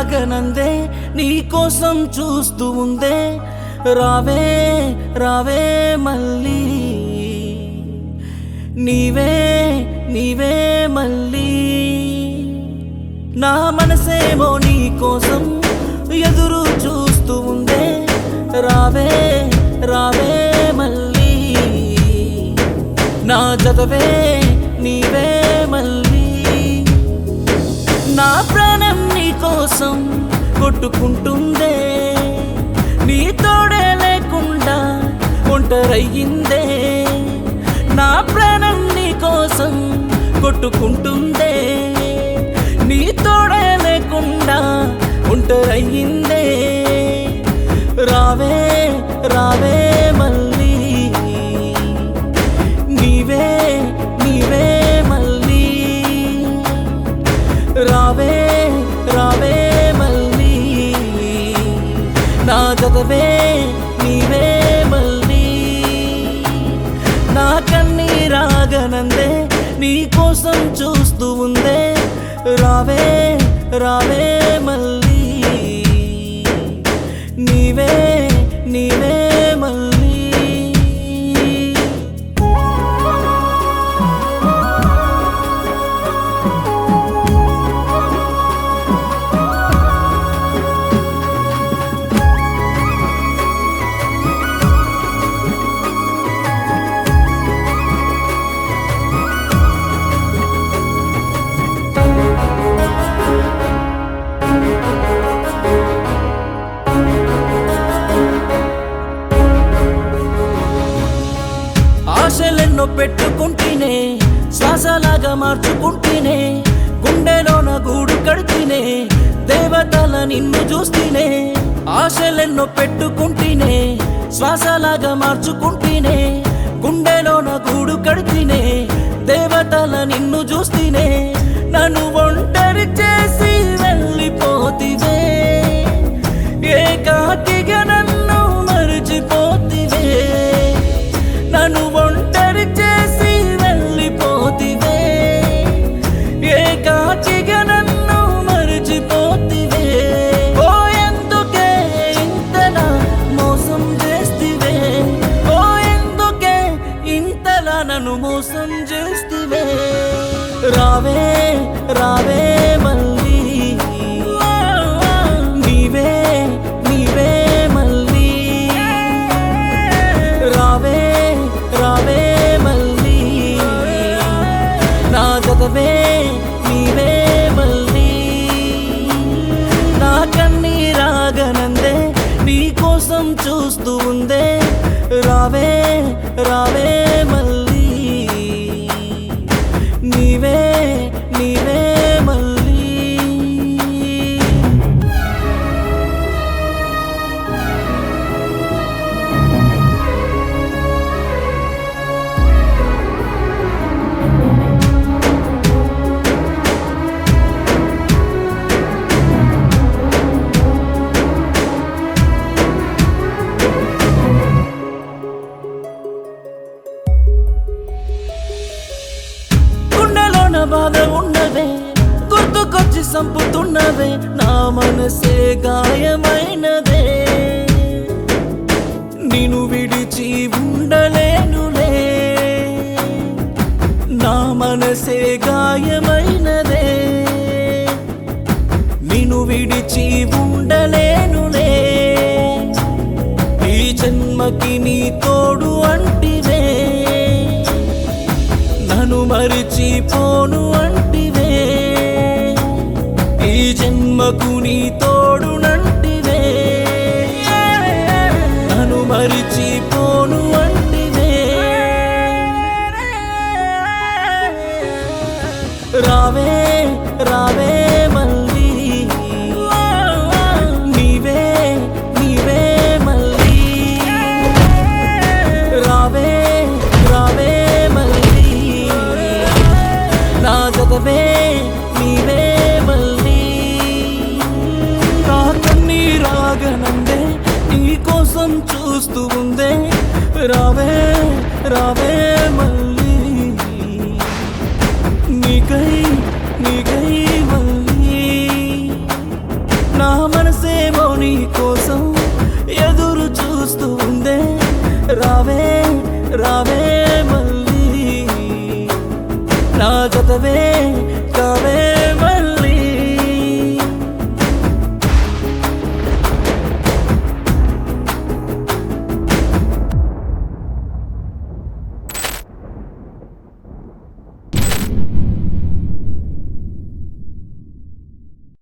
రాగనందే నీ కోసం చూస్తూ ఉందే రావే రావే మళ్ళీ నీవే నీవే మళ్ళీ నా మనసేమో నీ కోసం ఎదురు చూస్తూ ఉందే రావే రావే మళ్ళీ నా జతవే నీవే మళ్ళీ నా ప్రాణం నీ కోసం కొట్టుకుంటుందే నీ తోడే లేకుండా ఒంటరయ్యిందే నా ప్రాణం నీ కోసం కొట్టుకుంటుందే నీ తోడే లేకుండా ఒంటరయ్యిందే రావే రావే మళ్ళీ నీవే నీవే మళ్ళీ రావే రావే మళ్ళీ నా జతవే నీవే మళ్ళీ నా కన్నీ రాగనందే నీ కోసం చూస్తూ ఉందే రావే రావే మళ్ళీ నీవే నీవే మళ్ళీ ఆశలెన్నో పెట్టుకుంటేనే శ్వాసలాగా మార్చుకుంటేనే గుండెలోన గూడు కడితేనే దేవతల నిన్ను చూస్తేనే ఆశలెన్నో పెట్టుకుంటేనే శ్వాసలాగా మార్చుకుంటేనే గుండెలోన గూడు కడితేనే దేవతల నిన్ను చూస్తేనే నన్ను ఒంటరి చేసి వెళ్ళిపోతివే ఏకాకిగా నన్ను మరిచిపోతివే నన్ను ఒంటరి చేసి వెళ్ళిపోతివే ఏకాకిగా నన్ను మరిచిపోతివే ఓ ఎందుకే ఇంతలా మోసం చేస్తివే ఓ ఎందుకే ఇంతలా నన్ను మోసం చేస్తివే రావే రావే మళ్ళీ నీవే నీవే మళ్ళీ రావే రావే మళ్ళీ నా జతవే నీవే మళ్ళీ నా కన్నీ రాగనందే నీ కోసం చూస్తూ ఉందే రావే రావే మళ్ళీ నీవే నీవే మళ్ళీ గుండెలోన బాధ ఉన్నవే గుర్తుకొచ్చి సంపుతున్నవే నా మనసే గాయమైనదే నిన్ను విడిచి ఉండలేనులే నా మనసే గాయమైనదే నిన్ను విడిచి ఉండలేనులే ఈ జన్మకి నీ తోడు అంటివే నన్ను మరిచిపోను అంటివే ఈ జన్మకు నీ తోడునంటివే నన్ను మరిచిపోను అంటివే రావే రావే మళ్ళీ నీవే నీవే మళ్ళీ రావే రావే మళ్ళీ నా జతవే నీవే మళ్ళీ నా కన్నీ రాగనందే నీ కోసం చూస్తూ ఉందే రావే రావే మళ్ళీ